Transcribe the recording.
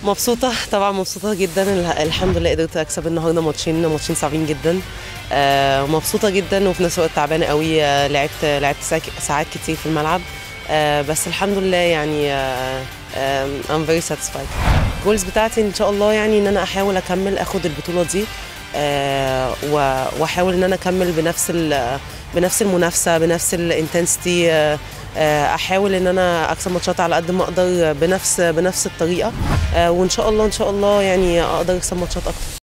مبسوطة طبعا مبسوطة جدا ال- الحمد لله قدرت اكسب النهارده ماتشين ماتشين صعبين جدا آه، مبسوطة جدا وفي نفس الوقت تعبانة قوي آه، لعبت لعبت ساك- ساعات كتير في الملعب آه، بس الحمد لله يعني آه، آه، I'm very satisfied الجولز بتاعتي ان شاء الله يعني ان انا احاول اكمل اخد البطولة دي آه، و- واحاول ان انا اكمل بنفس ال- بنفس المنافسة بنفس الانتنسيتي احاول ان انا اكسب ماتشات على قد ما اقدر بنفس بنفس الطريقة آه، وان شاء الله ان شاء الله يعني اقدر اكسب ماتشات اكتر